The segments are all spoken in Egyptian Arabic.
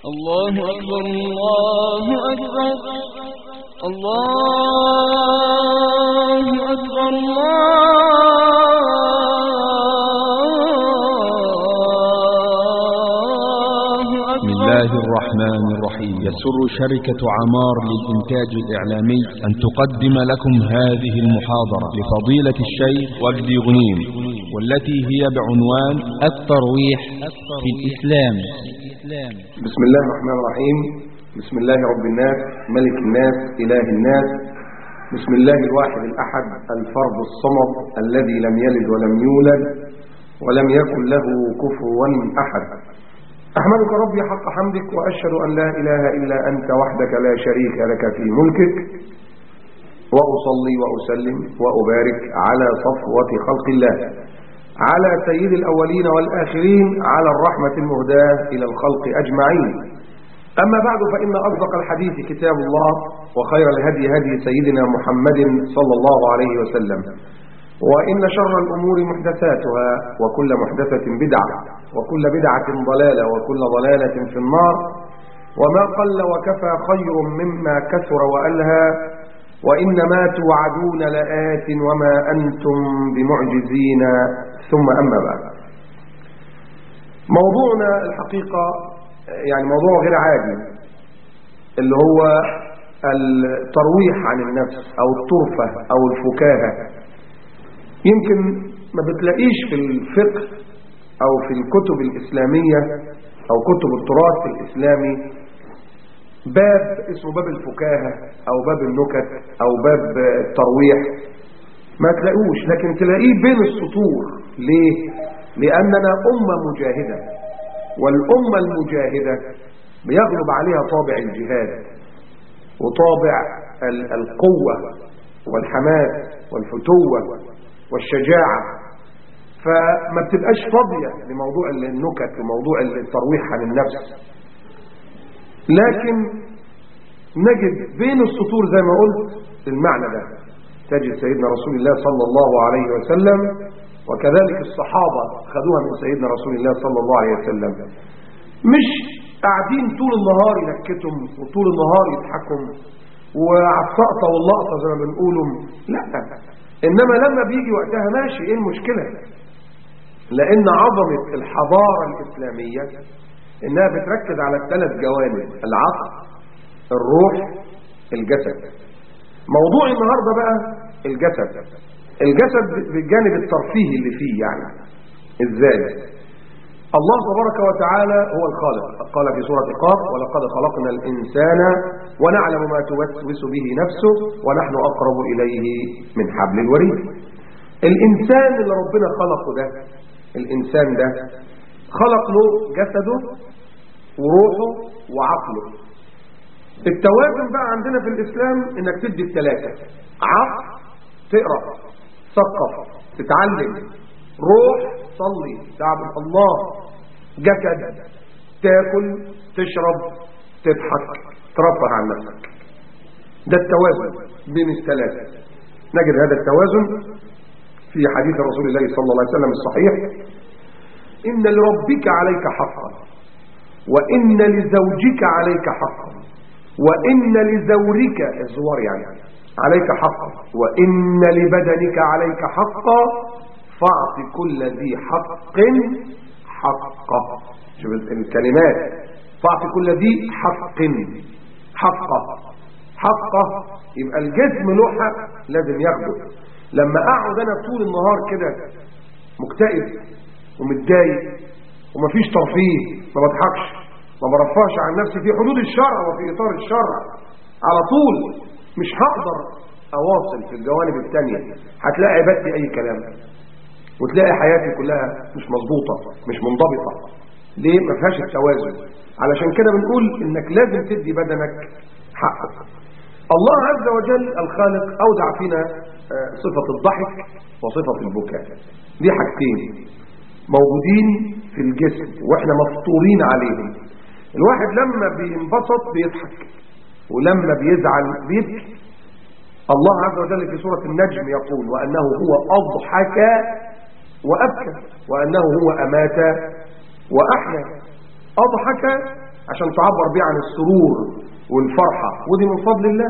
الله أكبر الله أكبر الله أكبر الله بسم أكبر الله الرحمن الرحيم يسر شركة عمار للإنتاج الإعلامي أن تقدم لكم هذه المحاضرة لفضيلة الشيخ وجدي غنيم والتي هي بعنوان الترويح في الإسلام بسم الله الرحمن الرحيم بسم الله رب الناس ملك الناس إله الناس بسم الله الواحد الأحد الفرد الصمد الذي لم يلد ولم يولد ولم يكن له كفوا أحد أحمدك ربي حق حمدك وأشهد أن لا إله إلا أنت وحدك لا شريك لك في ملكك وأصلي وأسلم وأبارك على صفوة خلق الله على سيد الأولين والآخرين على الرحمة المهداة إلى الخلق أجمعين أما بعد فإن أصدق الحديث كتاب الله وخير الهدي هدي سيدنا محمد صلى الله عليه وسلم وإن شر الأمور محدثاتها وكل محدثة بدعة وكل بدعة ضلالة وكل ضلالة في النار وما قل وكفى خير مما كثر وألهى وإنما توعدون لآت وما أنتم بمعجزين ثم أما بعد موضوعنا الحقيقة يعني موضوع غير عادي اللي هو الترويح عن النفس أو الطرفة أو الفكاهة يمكن ما بتلاقيش في الفقه أو في الكتب الإسلامية أو كتب التراث الإسلامي باب اسمه باب الفكاهة أو باب النكت أو باب الترويح ما تلاقوش لكن تلاقيه بين السطور ليه؟ لأننا أمة مجاهدة والأمة المجاهدة بيغلب عليها طابع الجهاد وطابع ال- القوة والحماس والفتوة والشجاعة فما بتبقاش فاضية لموضوع النكت وموضوع الترويح عن النفس لكن نجد بين السطور زي ما قلت المعنى ده تجد سيدنا رسول الله صلى الله عليه وسلم وكذلك الصحابة خدوها من سيدنا رسول الله صلى الله عليه وسلم مش قاعدين طول النهار ينكتهم وطول النهار يضحكهم وعلى السقطة واللقطة زي ما بنقولهم لا إنما لما بيجي وقتها ماشي إيه المشكلة لأن عظمة الحضارة الإسلامية إنها بتركز على الثلاث جوانب العقل الروح الجسد موضوع النهاردة بقى الجسد الجسد بالجانب الترفيهي اللي فيه يعني ازاي الله تبارك وتعالى هو الخالق قال في سورة قاف ولقد خلقنا الإنسان ونعلم ما توسوس به نفسه ونحن أقرب إليه من حبل الوريد الإنسان اللي ربنا خلقه ده الإنسان ده خلق له جسده وروحه وعقله التوازن بقى عندنا في الإسلام إنك تدي الثلاثة عقل تقرأ تثقف تتعلم روح تصلي تعبد الله جسد تاكل تشرب تضحك ترفه عن نفسك ده التوازن بين الثلاثة نجد هذا التوازن في حديث رسول الله صلى الله عليه وسلم الصحيح إن لربك عليك حقا وإن لزوجك عليك حقا وإن لزورك الزوار يعني عليك حقا وإن لبدنك عليك حقا فاعط كل ذي حق حقه شوف الكلمات فاعط كل ذي حق حقه حقه يبقى الجسم له حق لازم ياخده لما اقعد انا طول النهار كده مكتئب ومتضايق ومفيش ترفيه ما بضحكش ما برفعش عن نفسي في حدود الشرع وفي اطار الشرع على طول مش هقدر اواصل في الجوانب الثانيه هتلاقي عبادتي اي كلام وتلاقي حياتي كلها مش مظبوطه مش منضبطه ليه ما فيهاش التوازن علشان كده بنقول انك لازم تدي بدنك حقه الله عز وجل الخالق اودع فينا آه، صفه الضحك وصفه البكاء دي حاجتين موجودين في الجسم واحنا مفطورين عليهم الواحد لما بينبسط بيضحك ولما بيزعل بيبكي الله عز وجل في سورة النجم يقول وأنه هو أضحك وأبكى وأنه هو أمات وأحيا أضحك عشان تعبر بيه عن السرور والفرحة ودي من فضل الله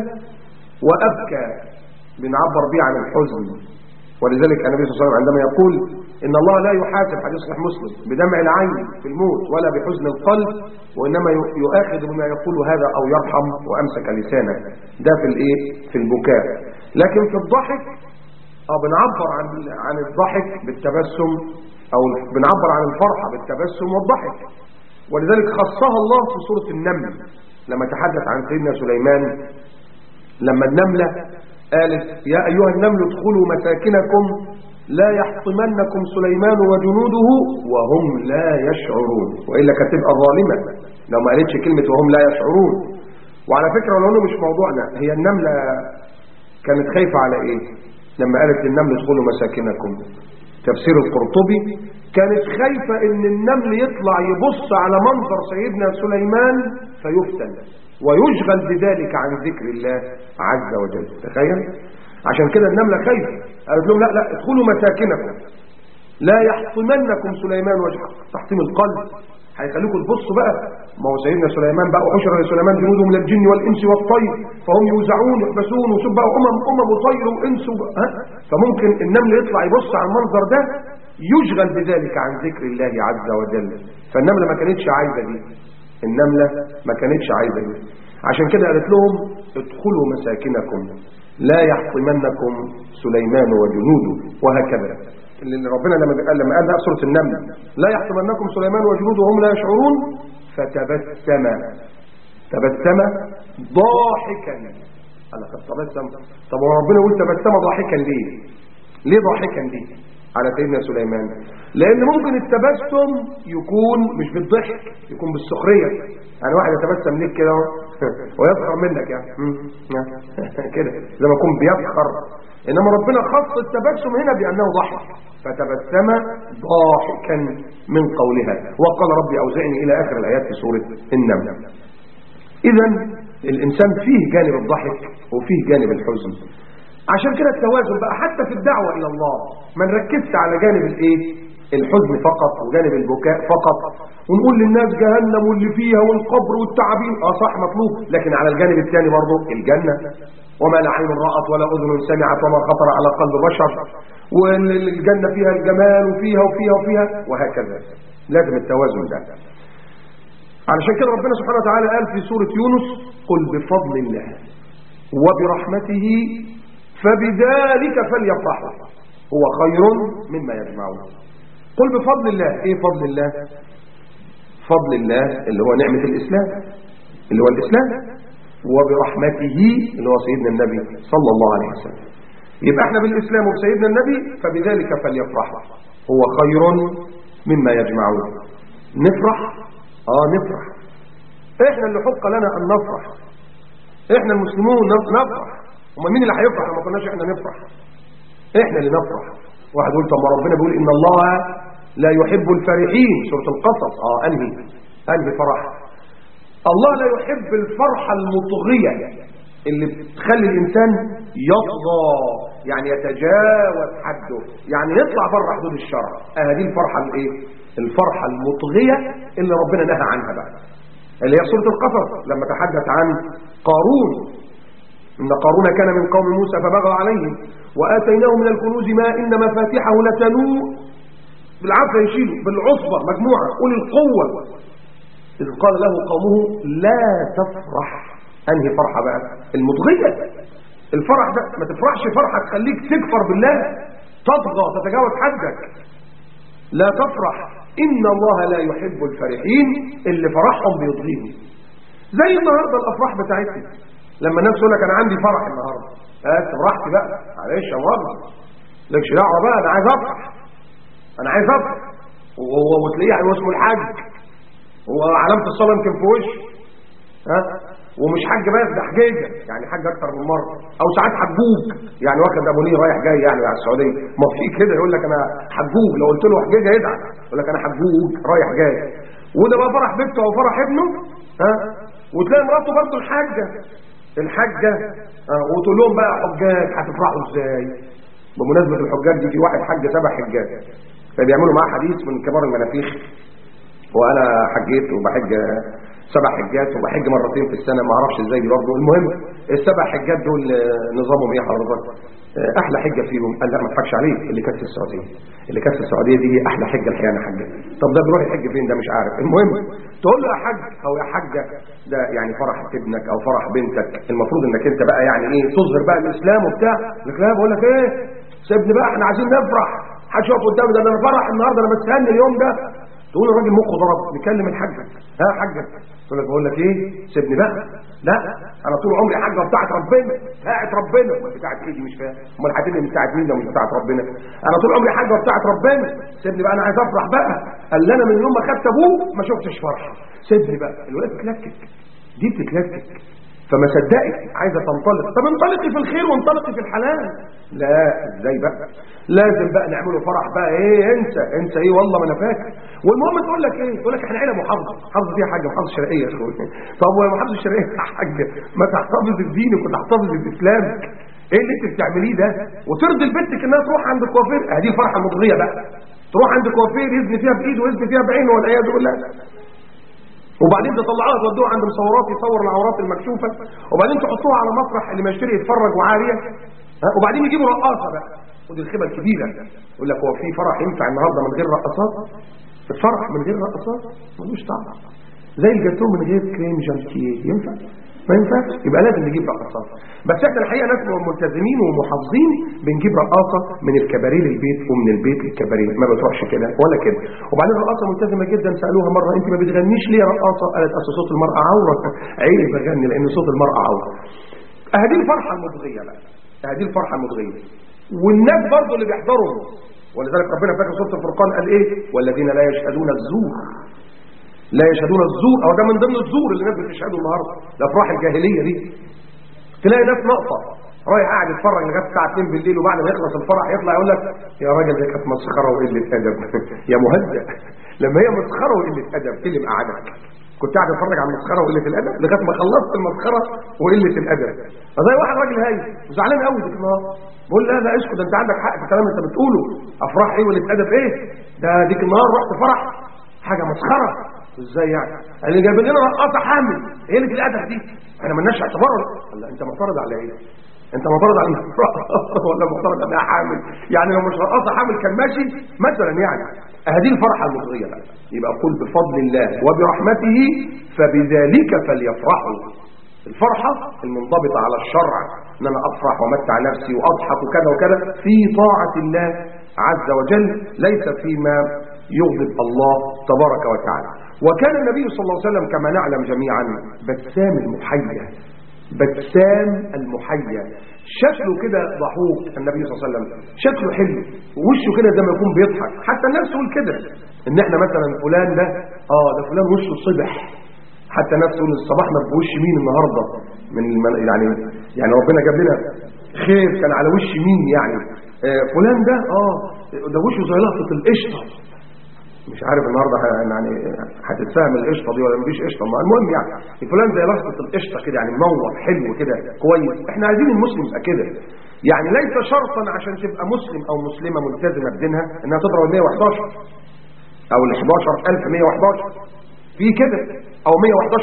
وأبكى بنعبر بيه عن الحزن ولذلك النبي صلى الله عليه وسلم عندما يقول إن الله لا يحاسب حديث صحيح مسلم بدمع العين في الموت ولا بحزن القلب وإنما يؤاخذ بما يقول هذا أو يرحم وأمسك لسانه ده في الإيه في البكاء لكن في الضحك أو بنعبر عن عن الضحك بالتبسم أو بنعبر عن الفرحة بالتبسم والضحك ولذلك خصها الله في سورة النمل لما تحدث عن سيدنا سليمان لما النملة قالت يا أيها النمل ادخلوا مساكنكم لا يحطمنكم سليمان وجنوده وهم لا يشعرون وإلا كتبقى ظالمة لو ما قالتش كلمة وهم لا يشعرون وعلى فكرة ولو مش موضوعنا هي النملة كانت خايفة على ايه لما قالت للنمل ادخلوا مساكنكم تفسير القرطبي كانت خايفة ان النمل يطلع يبص على منظر سيدنا سليمان فيفتن ويشغل بذلك عن ذكر الله عز وجل تخيل عشان كده النملة خايفة قالت لهم لا لا ادخلوا مساكنكم لا يحطمنكم سليمان وجهه تحطيم القلب هيخليكم تبصوا بقى ما هو سيدنا سليمان بقى وحشر لسليمان جنوده من الجن والانس والطير فهم يوزعون يحبسون وشوف بقى امم امم وطير وانس و... ها فممكن النمل يطلع يبص على المنظر ده يشغل بذلك عن ذكر الله عز وجل فالنمله ما كانتش عايزه دي النمله ما كانتش عايزه دي عشان كده قالت لهم ادخلوا مساكنكم لا يحطمنكم سليمان وجنوده وهكذا اللي ربنا لما قال لما قال سوره النمل لا يحطمنكم سليمان وجنوده وهم لا يشعرون فتبسم تبسم ضاحكا انا قد تبسم طب هو ربنا يقول تبسم ضاحكا ليه ليه ضاحكا ليه على سيدنا سليمان لان ممكن التبسم يكون مش بالضحك يكون بالسخريه يعني واحد يتبسم ليك كده ويسخر منك يعني كده زي ما يكون بيسخر انما ربنا خص التبسم هنا بانه ضحك فتبسم ضاحكا من قولها وقال ربي اوزعني الى اخر الايات في سوره النمل اذا الانسان فيه جانب الضحك وفيه جانب الحزن عشان كده التوازن بقى حتى في الدعوة إلى الله ما نركزش على جانب الايه الحزن فقط وجانب البكاء فقط ونقول للناس جهنم واللي فيها والقبر والتعابين اه صح مطلوب لكن على الجانب الثاني برضه الجنة وما لا عين رأت ولا أذن سمعت وما خطر على قلب بشر والجنة فيها الجمال وفيها وفيها وفيها وهكذا لازم التوازن ده علشان كده ربنا سبحانه وتعالى قال في سورة يونس قل بفضل الله وبرحمته فبذلك فليفرحوا هو خير مما يجمعون قل بفضل الله ايه فضل الله فضل الله اللي هو نعمة الإسلام اللي هو الإسلام وبرحمته اللي هو سيدنا النبي صلى الله عليه وسلم يبقى احنا بالإسلام وبسيدنا النبي فبذلك فليفرحوا هو خير مما يجمعون نفرح اه نفرح احنا اللي حق لنا ان نفرح احنا المسلمون نفرح وما مين اللي هيفرح لما كناش احنا نفرح احنا اللي نفرح واحد يقول طب ما ربنا بيقول ان الله لا يحب الفرحين سوره القصص اه انهي انهي فرح الله لا يحب الفرحه المطغيه اللي بتخلي الانسان يطغى يعني يتجاوز حده يعني يطلع بره حدود الشرع اه دي الفرحه الايه الفرحه المطغيه اللي ربنا نهى عنها بقى اللي هي سوره القصص لما تحدث عن قارون إن قارون كان من قوم موسى فبغى عليهم وآتيناه من الكنوز ما إن مفاتحه لتنوء بالعافية يشيله بالعصبة مجموعة أولي القوة إذ قال له قومه لا تفرح أنهي فرحة بقى المضغية الفرح ده ما تفرحش فرحة تخليك تكفر بالله تطغى تتجاوز حدك لا تفرح إن الله لا يحب الفرحين اللي فرحهم بيضغيهم زي النهاردة الأفراح بتاعتنا لما الناس تقول لك انا عندي فرح النهارده اه براحتي بقى معلش يا مؤاخذه لكش دعوه بقى انا عايز افرح انا عايز افرح وهو وتلاقيه هو اسمه الحاج وعلامه الصلاه يمكن في وشه ها ومش حج بس ده حجيجه يعني حج اكتر من مره او ساعات حجوج يعني واخد ابو ليه رايح جاي يعني على السعوديه ما في كده يقول لك انا حجوج لو قلت له حجيجه يزعل يقول لك انا حجوج رايح جاي وده بقى فرح بنته او فرح ابنه ها وتلاقي مراته برضه الحاجه الحجة آه وتقول لهم بقى حجاج هتفرحوا ازاي بمناسبة الحجاج دي في واحد حج سبع حجاج فبيعملوا معاه حديث من كبار المنافيخ وانا حجيت وبحج سبع حجات وبحج مرتين في السنه ما اعرفش ازاي برضه المهم السبع حجات دول آه، نظامهم ايه حضرتك آه، احلى حجه فيهم قال لا ما تضحكش عليه اللي كانت في السعوديه اللي كانت في السعوديه دي هي احلى حجه الحقيقه انا حجه طب ده بيروح يحج فين ده مش عارف المهم تقول له يا حاج او يا حاجه ده يعني فرح ابنك او فرح بنتك المفروض انك انت بقى يعني ايه تظهر بقى الاسلام وبتاع لك لا بقول لك ايه سيبني بقى احنا عايزين نفرح حد يقف قدامي ده انا فرح النهارده انا مستني اليوم ده تقول الراجل مخه ضرب نكلم الحاج ها حاجك تقول لك بقول لك ايه سيبني بقى لا انا طول عمري حاجه بتاعت ربنا بتاعت ربنا امال بتاعت ايه دي مش فاهم امال هتبقى بتاعت مين لو مش بتاعت ربنا انا طول عمري حاجه بتاعت ربنا سيبني بقى انا عايز افرح بقى قال لي انا من يوم ما خدت ابوه ما شفتش فرحه سيبني بقى الولاد بتتلكك دي بتتلكك فما صدقت عايزه تنطلق طب انطلقي في الخير وانطلقي في الحلال لا ازاي بقى لازم بقى نعمله فرح بقى ايه انسى انسى ايه والله ما انا فاكر والمهم تقول لك ايه تقول لك احنا عيله محافظه محافظه فيها حاجه محافظه شرقيه يا اخويا طب والمحافظه الشرقيه يا حاج ما تحتفظ بدينك وتحتفظ باسلامك ايه اللي انت بتعمليه ده وترضي لبنتك انها تروح عند الكوافير ادي فرحه مضغيه بقى تروح عند الكوافير يزني فيها بايده ويزني فيها بعينه والعياذ بالله وبعدين تطلعوها تودوها عند مصورات يصور العورات المكشوفه وبعدين تحطوها على مسرح اللي ما يشتري يتفرج وعاريه ها؟ وبعدين يجيبوا رقاصه بقى ودي الخيبه الكبيره يقول لك هو في فرح ينفع النهارده من غير رقصات الفرح من غير رقصات ملوش طعم زي الجاتوه من غير كريم جانتيه ينفع ما ينفعش يبقى لازم نجيب رقصات بس احنا الحقيقه ناس ملتزمين ومحافظين بنجيب رقاصه من الكباريه للبيت ومن البيت للكباريه ما بتروحش كده ولا كده وبعدين رقاصه ملتزمه جدا سالوها مره انت ما بتغنيش ليه يا رقاصه قالت اصل صوت المراه عوره عيب بغني لان صوت المراه عوره اهدي الفرحه المضغيه بقى اهدي الفرحه المضغيه والناس برضه اللي بيحضروا ولذلك ربنا فاكر سوره الفرقان قال ايه والذين لا يشهدون الزور لا يشهدون الزور او ده من ضمن الزور اللي الناس بتشهده النهارده الافراح الجاهليه دي تلاقي ناس ناقصه رايح قاعد يتفرج لغايه الساعه 2 بالليل وبعد ما يخلص الفرح يطلع يقول لك يا راجل دي كانت مسخره وقله ادب يا مهزأ لما هي مسخره وقله ادب ايه اللي مقعدك كنت قاعد اتفرج على المسخره وقله الادب لغايه ما خلصت المسخره وقله الادب فزي واحد راجل هاي وزعلان قوي ديك النهار بقول لا لا اسكت ده انت عندك حق في الكلام اللي انت بتقوله افراح ايه وقله ادب ايه ده ديك النهار رحت فرح حاجه مسخره ازاي يعني اللي جايبين لنا رقاصه حامل ايه اللي الادب دي احنا مالناش اعتبار لا انت معترض على ايه انت معترض على رقاصه ولا معترض على انها حامل يعني لو مش رقاصه حامل كان ماشي مثلا يعني هذه الفرحه المضغيه بقى يبقى قل بفضل الله وبرحمته فبذلك فليفرحوا الفرحه المنضبطه على الشرع ان انا افرح وامتع نفسي واضحك وكذا وكذا في طاعه الله عز وجل ليس فيما يغضب الله تبارك وتعالى وكان النبي صلى الله عليه وسلم كما نعلم جميعا بسام المحيا بسام المحيا شكله كده ضحوك النبي صلى الله عليه وسلم شكله حلو ووشه كده زي ما يكون بيضحك حتى الناس تقول كده ان احنا مثلا فلان ده اه ده فلان وشه صبح حتى الناس تقول صباحنا بوش مين النهارده من المن... يعني يعني ربنا جاب لنا خير كان على وش مين يعني آه فلان ده اه ده وشه زي لقطه القشطه مش عارف النهارده يعني هتتفهم القشطه دي ولا مفيش قشطه المهم يعني فلان زي لقطه القشطه كده يعني منور حلو كده كويس احنا عايزين المسلم يبقى كده يعني ليس شرطا عشان تبقى مسلم او مسلمه ملتزمه بدينها انها تضرب 111 او ال 11111 في كده او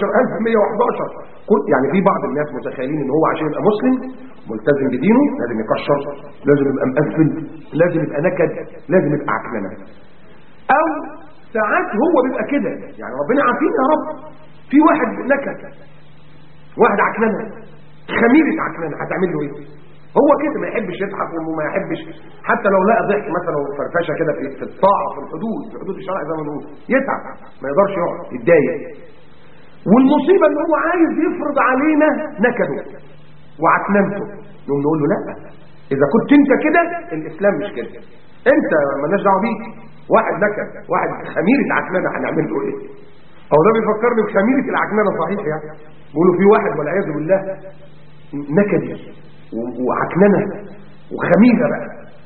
111111 كل يعني في بعض الناس متخيلين ان هو عشان يبقى مسلم ملتزم بدينه لازم يكشر لازم يبقى مقفل لازم يبقى نكد لازم يبقى عكننه او ساعات هو بيبقى كده يعني ربنا عارفين يا رب في واحد نكد واحد عكننه خميره عكننه هتعمل له ايه هو كده ما يحبش يضحك وما يحبش حتى لو لقى ضحك مثلا وفرفشه كده في في الطاعه في الحدود في حدود الشرع زي ما بنقول يتعب ما يقدرش يقعد يتضايق والمصيبه ان هو عايز يفرض علينا نكده وعكننته نقوم نقول له لا اذا كنت انت كده الاسلام مش كده انت مالناش دعوه بيك واحد نكد واحد خميره عكننه هنعمل له ايه هو ده بيفكرني بخميره العكننه صحيح يعني بيقولوا في واحد والعياذ بالله نكدي وعكننه وخميره بقى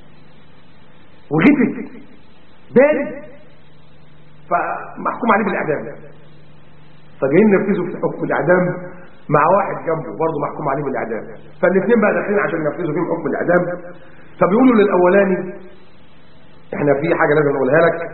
وغفت بارد فمحكوم عليه بالاعدام فجايين ينفذوا في حكم الاعدام مع واحد جنبه برضه محكوم عليه بالاعدام فالاثنين بقى داخلين عشان ينفذوا فيهم حكم الاعدام فبيقولوا للاولاني احنا في حاجه لازم نقولها لك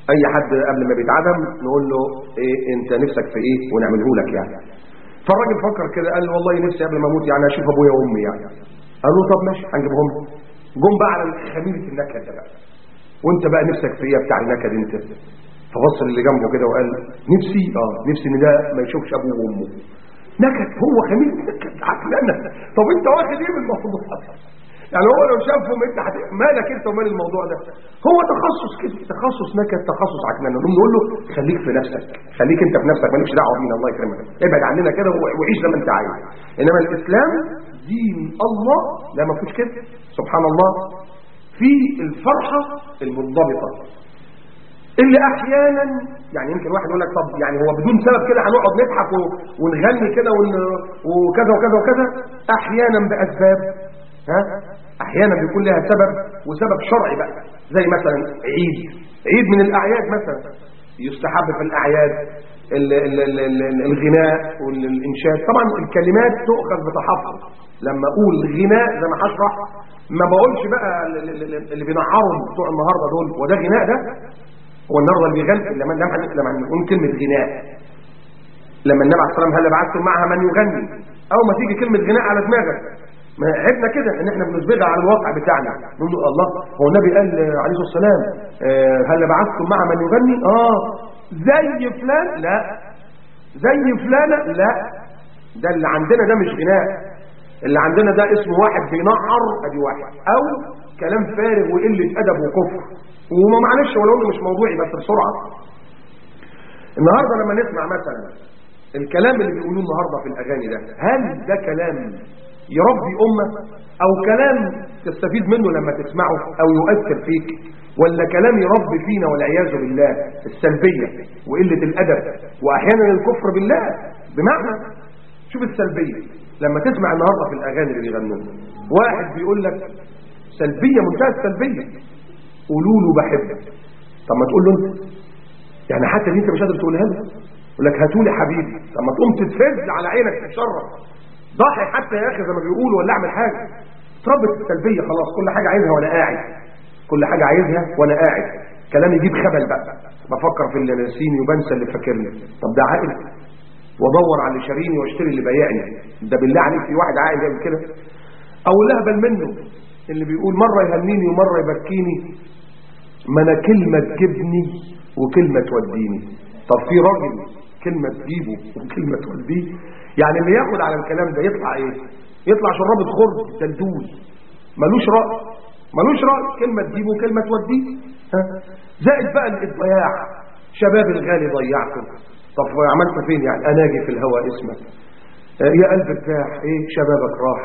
اي حد قبل ما بيتعدم نقول له ايه انت نفسك في ايه ونعمله لك يعني فالراجل فكر كده قال والله نفسي قبل ما اموت يعني اشوف ابويا وامي يعني قال له طب ماشي هنجيبهم له. جم بقى على خميره النكد ده بقى وانت بقى نفسك في ايه بتاع النكد انت فبص اللي جنبه كده وقال نفسي اه نفسي ان ده ما يشوفش ابوه وامه نكد هو خميره نكد عقلنا طب انت واخد ايه من الموضوع يعني هو لو شافهم انت هت... مالك انت ومال الموضوع ده هو تخصص كده تخصص نكد تخصص عقلنا نقوم نقول له خليك في نفسك خليك انت في نفسك مالكش دعوه بينا الله يكرمك ابعد عننا كده و- وعيش زي ما انت عايز انما الاسلام دين الله لا ما فيش كده سبحان الله في الفرحه المنضبطه اللي احيانا يعني يمكن واحد يقول لك طب يعني هو بدون سبب كده هنقعد نضحك و- ونغني كده ون- وكذا وكذا وكذا احيانا باسباب ها احيانا بيكون لها سبب وسبب شرعي بقى زي مثلا عيد عيد من الاعياد مثلا يستحب في الاعياد ال- ال- ال- ال- الغناء والانشاد طبعا الكلمات تؤخذ بتحفظ لما اقول غناء زي ما هشرح ما بقولش بقى ال- ال- ال- اللي بينعروا بتوع النهارده دول هو ده غناء ده هو النهارده اللي بيغني لما لما لما نقول كلمه غناء لما النبي عليه الصلاه والسلام هل بعثتم معها من يغني او ما تيجي كلمه غناء على دماغك ما عيبنا كده ان احنا بنسبقها على الواقع بتاعنا نقول له الله هو النبي قال آه، عليه الصلاه والسلام آه، هل بعثتم معها من يغني اه زي فلان لا زي فلانه لا ده اللي عندنا ده مش غناء اللي عندنا ده اسمه واحد بينعر ادي واحد او كلام فارغ وقله ادب وكفر وما معلش ولو انه مش موضوعي بس بسرعه النهارده لما نسمع مثلا الكلام اللي بيقولوه النهارده في الاغاني ده هل ده كلام يربي امه او كلام تستفيد منه لما تسمعه او يؤثر فيك ولا كلام يربي فينا والعياذ بالله السلبيه وقله الادب واحيانا الكفر بالله بمعنى شوف السلبيه لما تسمع النهارده في الاغاني اللي بيغنوها واحد بيقول لك سلبيه منتهى السلبيه قولوا له بحبك طب ما تقول له انت يعني حتى دي انت مش قادر تقولها له يقول لك هاتوا لي حبيبي طب ما تقوم تتفز على عينك تتشرف ضحي حتى يا اخي زي ما بيقولوا ولا اعمل حاجه اتربت السلبيه خلاص كل حاجه عايزها وانا قاعد كل حاجه عايزها وانا قاعد كلام يجيب خبل بقى بفكر في اللي ناسيني وبنسى اللي فاكرني طب ده عاقل وادور على اللي شاريني واشتري اللي بايعني ده بالله عليك في واحد عاقل يعمل كده او الاهبل منه اللي بيقول مره يهنيني ومره يبكيني ما انا كلمه تجيبني وكلمه توديني طب في راجل كلمه تجيبه وكلمه توديه يعني اللي ياخد على الكلام ده يطلع ايه يطلع شرابة خرد دلدول ملوش رأي ملوش رأي كلمة تجيبه وكلمة توديه ها؟ زائد بقى الضياع شباب الغالي ضيعته طب عملت فين يعني اناجي في الهوى اسمك آه يا قلب ارتاح ايه شبابك راح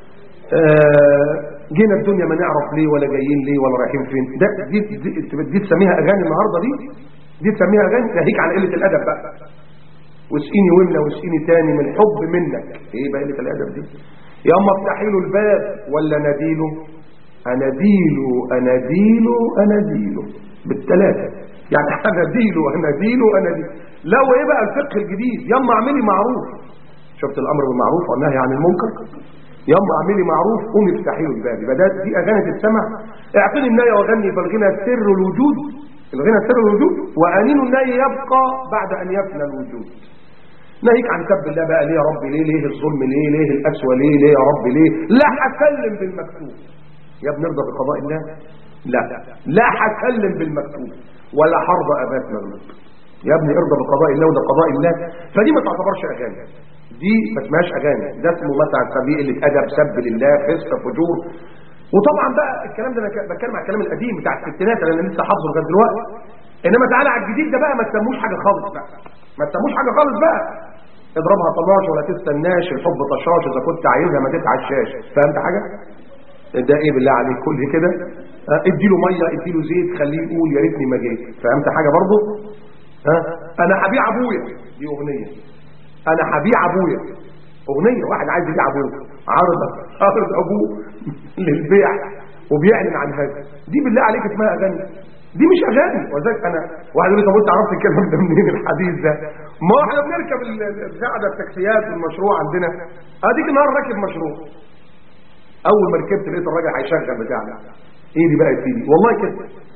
آه جينا الدنيا ما نعرف ليه ولا جايين ليه ولا رايحين فين ده دي, دي, دي تسميها اغاني النهارده دي دي تسميها اغاني ناهيك عن قله الادب بقى واسقيني ومنه واسقيني تاني من حب منك ايه بقى قله الادب دي يا اما افتحي له الباب ولا ناديله اناديله اناديله اناديله بالثلاثه يعني اناديله اناديله اناديله لا وايه بقى الفقه الجديد ياما اعملي معروف شفت الامر بالمعروف والنهي عن المنكر ياما اعملي معروف قومي افتحي له الباب يبقى ده دي اغاني تتسمع اعطيني النايه وغني فالغنى سر الوجود الغنى سر الوجود وانين الناي يبقى بعد ان يفنى الوجود ناهيك عن سب الله بقى ليه يا رب ليه ليه الظلم ليه ليه القسوه ليه ليه يا رب ليه لا هسلم بالمكتوب يا ابني ارضى بقضاء الله لا لا هسلم بالمكتوب ولا حرض ابات مغلوب يا ابني ارضى بقضاء الله وده قضاء الله فدي ما تعتبرش اغاني دي ما اسمهاش اغاني ده اسمه مثلا سبيل قله ادب سب لله فسق فجور وطبعا بقى الكلام ده انا بتكلم على الكلام القديم بتاع الستينات اللي انا لسه حافظه لغايه دلوقتي انما تعالى على الجديد ده بقى ما تسموش حاجه خالص بقى ما تسموش حاجه خالص بقى اضربها طناش ولا تستناش الحب طشاش اذا كنت عايزها ما تتعشاش فهمت حاجه ده ايه بالله عليك كل كده اه اديله ميه اديله زيت خليه يقول يا ريتني ما جيت فهمت حاجه برضه ها انا هبيع ابويا دي اغنيه انا هبيع ابويا اغنيه واحد عايز يبيع ابوه عرض عرض ابوه للبيع وبيعلن عن هذا دي بالله عليك اسمها اغاني دي مش اغاني وذلك انا واحد يقول لي طب انت عرفت الكلام ده منين الحديث ده ما هو احنا بنركب البتاع ده التاكسيات والمشروع عندنا اديك النهار راكب مشروع اول ما ركبت لقيت الراجل هيشغل بتاعنا ايه دي بقى يا سيدي والله كده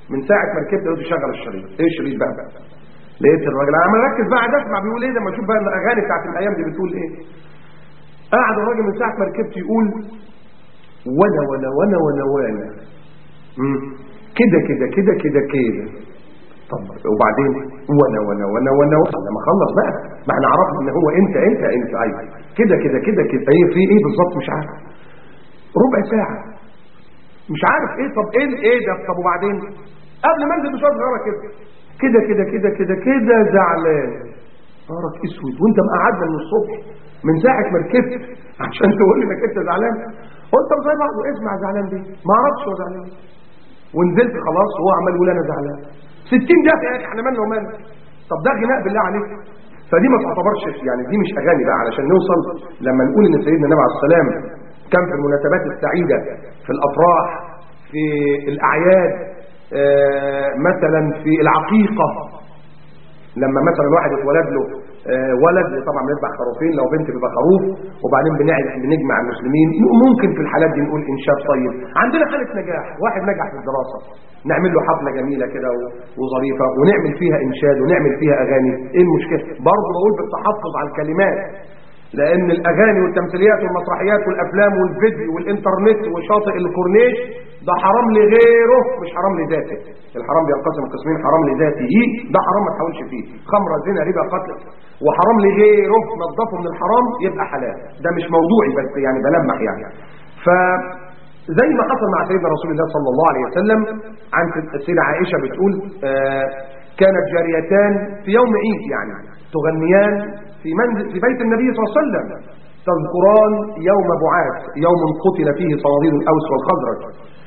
من ساعه ما ركبت قلت شغل الشريط ايه الشريط بقى لقيت الراجل انا عمال اركز بقى اسمع بيقول ايه لما اشوف بقى الاغاني بتاعت الايام دي بتقول ايه قاعد الراجل من ساعه ما ركبت يقول ولا ولا ولا ولا ولا مم. كده كده كده كده كده طب وبعدين ولا ولا ولا ولا ولا لما خلص بقى ما احنا عرفنا ان هو انت انت انت ايوه كده كده كده كده ايه في ايه بالظبط مش عارف ربع ساعه مش عارف ايه طب ايه ايه ده طب وبعدين قبل ما انزل بشويه صغيره كده كده كده كده كده كده زعلان نهارك اسود وانت مقعدنا من الصبح من ساعه ما ركبت عشان تقول لي انك انت زعلان قلت طب زي بعض اسمع زعلان دي ما اعرفش هو زعلان ونزلت خلاص وهو عمال يقول انا زعلان 60 دقيقه يا اخي احنا مالنا ومالنا طب ده غناء بالله عليك فدي ما تعتبرش يعني دي مش اغاني بقى علشان نوصل لما نقول ان سيدنا النبي عليه السلام كان في المناسبات السعيده في الافراح في الاعياد آه، مثلا في العقيقه لما مثلا واحد اتولد له آه، ولد طبعا بنذبح خروفين لو بنت بيبقى خروف وبعدين بنعرف بنجمع المسلمين ممكن في الحالات دي نقول انشاد طيب عندنا حاله نجاح واحد نجح في الدراسه نعمل له حفله جميله كده و- وظريفه ونعمل فيها انشاد ونعمل فيها اغاني ايه المشكله برضه بقول بالتحفظ على الكلمات لان الاغاني والتمثيليات والمسرحيات والافلام والفيديو والانترنت وشاطئ الكورنيش ده حرام لغيره مش حرام لذاته الحرام بينقسم قسمين حرام لذاته ده حرام ما تحاولش فيه خمره زنا ربا قتل وحرام لغيره نظفه من الحرام يبقى حلال ده مش موضوعي بس يعني بلمح يعني ف زي ما حصل مع سيدنا رسول الله صلى الله عليه وسلم عن السيدة عائشة بتقول آه كانت جاريتان في يوم عيد يعني تغنيان في منزل في بيت النبي صلى الله عليه وسلم تذكران يوم بعاث يوم قتل فيه صناديد الأوس والخزرج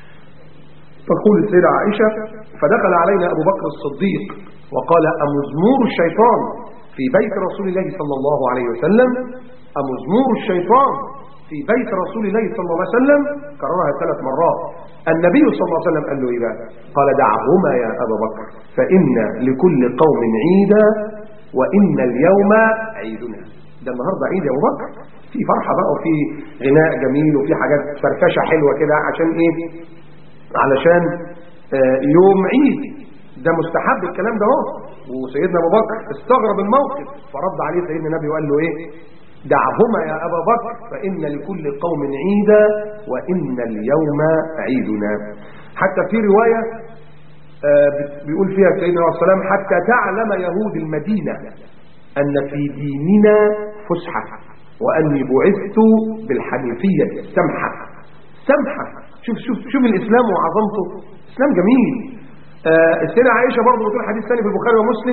تقول السيدة عائشة فدخل علينا أبو بكر الصديق وقال أمزمور الشيطان في بيت رسول الله صلى الله عليه وسلم أمزمور الشيطان في بيت رسول الله صلى الله عليه وسلم كررها ثلاث مرات النبي صلى الله عليه وسلم قال له إيه بقى قال دعهما يا أبا بكر فإن لكل قوم عيدا وإن اليوم عيدنا ده النهاردة عيد يا أبو بكر في فرحة بقى وفي غناء جميل وفي حاجات فرفشة حلوة كده عشان إيه علشان آه، يوم عيد ده مستحب الكلام ده اهو وسيدنا ابو بكر استغرب الموقف فرد عليه سيدنا النبي وقال له ايه دعهما يا ابا بكر فان لكل قوم عيدا وان اليوم عيدنا حتى في روايه آه، بت- بيقول فيها سيدنا عليه السلام حتى تعلم يهود المدينه ان في ديننا فسحه واني بعثت بالحنيفيه السمحه سمحة شوف شوف شوف الإسلام وعظمته إسلام جميل آه السيدة عائشة برضه بتقول حديث ثاني في البخاري ومسلم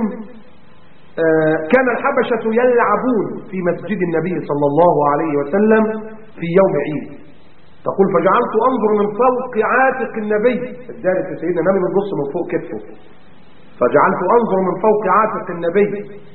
آه كان الحبشة يلعبون في مسجد النبي صلى الله عليه وسلم في يوم عيد تقول فجعلت أنظر من فوق عاتق النبي الدارس في سيدنا النبي بتبص من فوق كتفه فجعلت أنظر من فوق عاتق النبي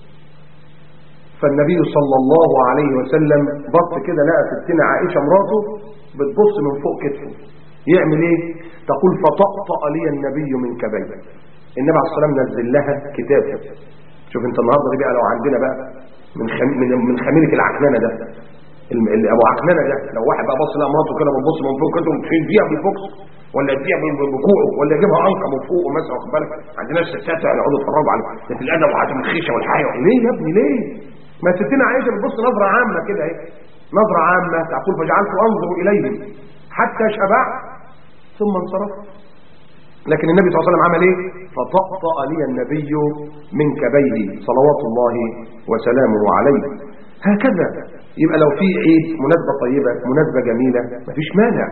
فالنبي صلى الله عليه وسلم بص كده لقى ستنا عائشة مراته بتبص من فوق كتفه يعمل ايه تقول فطأطأ لي النبي من كبيه النبي عليه الصلاة والسلام نزل لها كتاب شوف انت النهارده دي بقى لو عندنا بقى من خم... من من خميلة العكنانة ده الم- اللي ابو عكنانة ده لو واحد بقى بص لقى مراته كده بتبص من فوق كده فين فيها بالبوكس ولا يديها بكوعه ولا يجيبها عنقه من فوق مثلا واخد بالك عندنا الستات يقعدوا يتفرجوا على ده الادب وعدم الخيشه والحياه ليه يا ابني ليه ما ستنا عائشه بتبص نظره عامه كده اهي نظره عامه تقول فجعلت انظر اليهم حتى شبعت ثم انصرفت لكن النبي صلى الله عليه وسلم عمل ايه فطأطأ لي النبي من كبيه صلوات الله وسلامه عليه هكذا يبقى لو في عيد مناسبة طيبة مناسبة جميلة مفيش مانع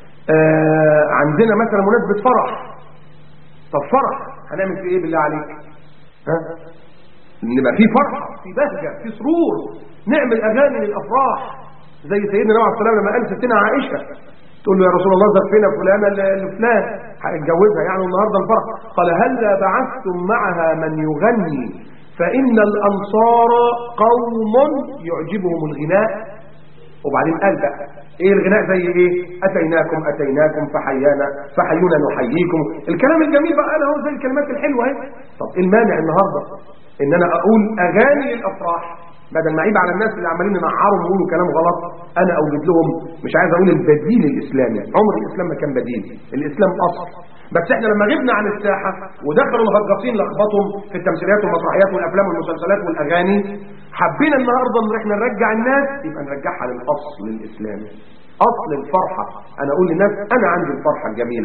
آه عندنا مثلا مناسبة فرح طب فرح هنعمل في ايه بالله عليك ها نبقى في فرحة في بهجة في سرور نعمل اغاني للافراح زي سيدنا النبي عليه الصلاه والسلام لما قال ستنا عائشه تقول له يا رسول الله زفنا فلانه لفلان هيتجوزها يعني النهارده الفرح قال هل بعثتم معها من يغني فإن الأنصار قوم يعجبهم الغناء وبعدين قال بقى ايه الغناء زي ايه اتيناكم اتيناكم فحيانا فحيونا نحييكم الكلام الجميل بقى انا هو زي الكلمات الحلوه اهي طب ايه المانع النهارده ان انا اقول اغاني للافراح بدل ما اعيب على الناس اللي عمالين ينعروا ويقولوا كلام غلط انا اوجد لهم مش عايز اقول البديل الاسلامي عمر الاسلام ما كان بديل الاسلام اصل بس احنا لما غبنا عن الساحه ودخلوا الهجاصين لخبطهم في التمثيليات والمسرحيات والافلام والمسلسلات والاغاني حبينا النهارده ان احنا نرجع الناس يبقى نرجعها للاصل الاسلامي اصل الفرحه انا اقول للناس انا عندي الفرحه الجميله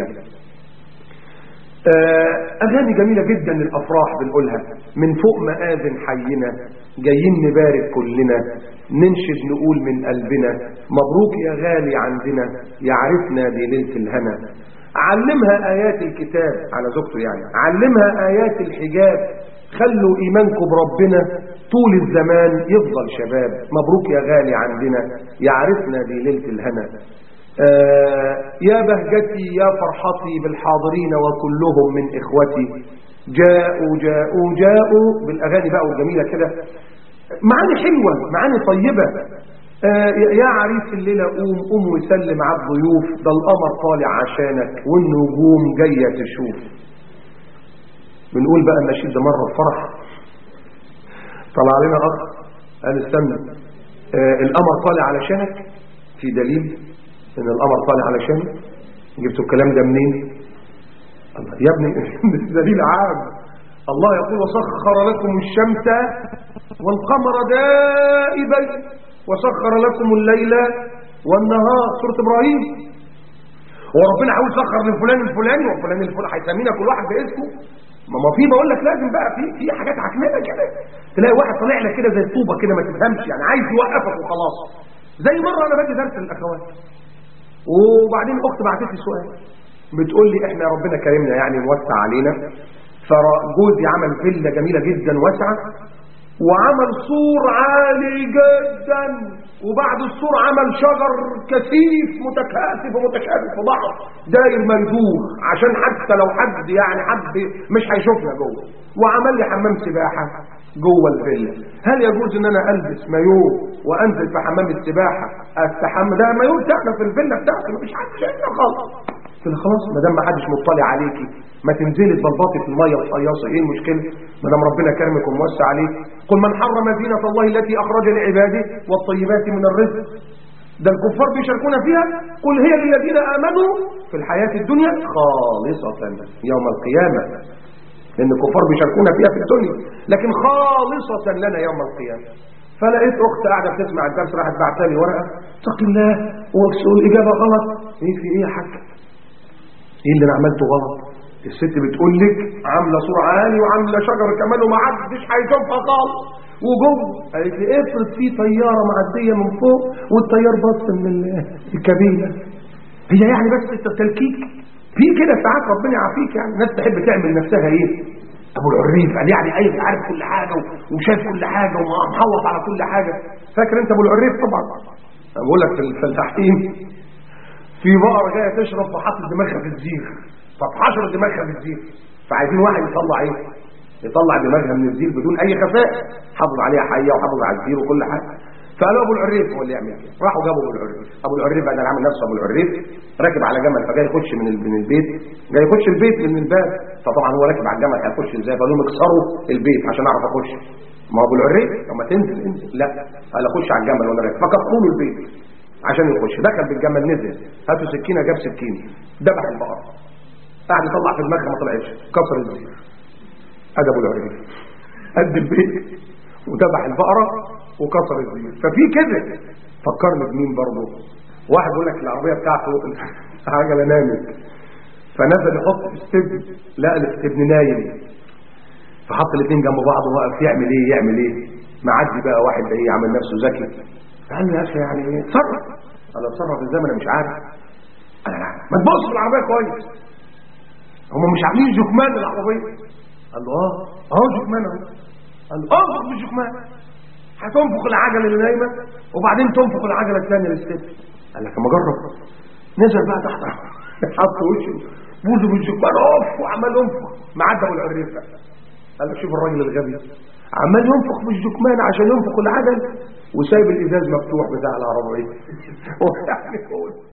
آه، أغاني جميلة جدا للأفراح بنقولها من فوق مآذن حينا جايين نبارك كلنا ننشد نقول من قلبنا مبروك يا غالي عندنا يعرفنا دي ليلة الهنا علمها آيات الكتاب على زوجته يعني علمها آيات الحجاب خلوا إيمانكم بربنا طول الزمان يفضل شباب مبروك يا غالي عندنا يعرفنا دي ليلة الهنا آه يا بهجتي يا فرحتي بالحاضرين وكلهم من إخوتي جاءوا جاءوا جاءوا بالأغاني بقى والجميلة كده معاني حلوة معاني طيبة آه يا عريس الليلة قوم قوم وسلم على الضيوف ده القمر طالع عشانك والنجوم جاية تشوف بنقول بقى النشيد ده مرة الفرح طلع لنا أخ قال استنى آه القمر طالع علشانك في دليل ان القمر طالع علشان جبتوا الكلام ده منين الله يا ابني دليل عام الله يقول وسخر لكم الشمس والقمر دائبين وسخر لكم الليل والنهار سورة ابراهيم هو ربنا عاوز يسخر لفلان الفلاني وفلان الفلاني هيسمينا كل واحد باسمه ما ما في بقول لك لازم بقى في في حاجات عكنانه كده تلاقي واحد طالع لك كده زي الطوبه كده ما تفهمش يعني عايز يوقفك وخلاص زي مره انا باجي درس الاخوات وبعدين اخت بعتت لي سؤال بتقول لي احنا ربنا كرمنا يعني موسع علينا فجوزي عمل فيلا جميله جدا واسعه وعمل سور عالي جدا وبعد السور عمل شجر كثيف متكاثف ومتشابك في بعض داير مندوب عشان حتى لو حد يعني حد مش هيشوفنا جوه وعمل لي حمام سباحه جوه الفيلا هل يجوز ان انا البس مايو وانزل في حمام السباحه استحمى ده مايو بتاعنا في الفيلا بتاعتي مفيش حد شايفنا خالص قلت له خلاص ما دام ما حدش مطلع عليكي ما تنزلي تبلبطي في الميه وتصيصي ايه المشكله ما دام ربنا كرمك وموسع عليك قل من حرم زينه الله التي اخرج لعباده والطيبات من الرزق ده الكفار بيشاركون فيها قل هي للذين امنوا في الحياه الدنيا خالصه يوم القيامه لان الكفار بيشاركونا فيها في الدنيا لكن خالصه لنا يوم القيامه فلقيت اخت قاعده بتسمع الدرس راحت بعتها لي ورقه اتق الله والاجابه غلط ايه في ايه يا حاج ايه اللي انا عملته غلط الست بتقول لك عامله سور عالي وعامله شجر كمان وما حدش هيشوفها خالص وجوه قالت لي افرض في طياره معديه من فوق والطيار بص من الكابينه هي يعني بس التلكيك في كده ساعات ربنا يعافيك يعني الناس تحب تعمل نفسها ايه ابو العريف قال يعني ايه عارف كل حاجه وشايف كل حاجه ومحوط على كل حاجه فاكر انت ابو العريف طبعا بقول لك في الفلاحين في بقره جايه تشرب فحطت دماغها في الزير فاتحشرت دماغها في الزير فعايزين واحد يطلع ايه يطلع دماغها من الزير بدون اي خفاء حافظ عليها حيه وحافظ على الزير وكل حاجه فقالوا ابو العريف هو اللي يعمل كده راحوا جابوا ابو العريف ابو العريف بقى اللي عامل نفسه ابو العريف راكب على جمل فجاي يخش من من البيت جاي يخش البيت من الباب فطبعا هو راكب على الجمل هيخش ازاي فقالوا لهم اكسروا البيت عشان اعرف اخش ما هو ابو العريف لما تنزل انزل لا قال اخش على الجمل وانا راكب فكسروا له البيت عشان يخش دخل بالجمل نزل هاتوا سكينه جاب سكينه ذبح البقره قاعد يطلع في دماغها ما طلعتش كسر الزير ادي ابو العريف قد البيت وذبح البقره وكسر الزير ففي كده فكرني بمين برضه واحد يقول لك العربيه بتاعته عجله نامت فنزل يحط استبن لقى الاستبن نايم فحط الاثنين جنب بعض وواقف يعمل ايه يعمل ايه معدي بقى واحد ايه عامل نفسه ذكي قال له يا اخي يعني ايه اتصرف انا اتصرف ازاي ما انا مش عارف انا ما تبص في العربيه كويس هم مش عاملين جكمان للعربيه قال له اه اهو جكمان اهو قال له انفخ بالجكمان هتنفخ العجله اللي نايمه وبعدين تنفخ العجله الثانيه للست قال لك اما اجرب نزل بقى تحت حط وشه بوزه بالجكمان اوف وعمال ينفخ معدى ابو العريف بقى قال له شوف الراجل الغبي عمال ينفخ بالجكمان عشان ينفخ العجل وسايب الازاز مفتوح بتاع العربيه يعني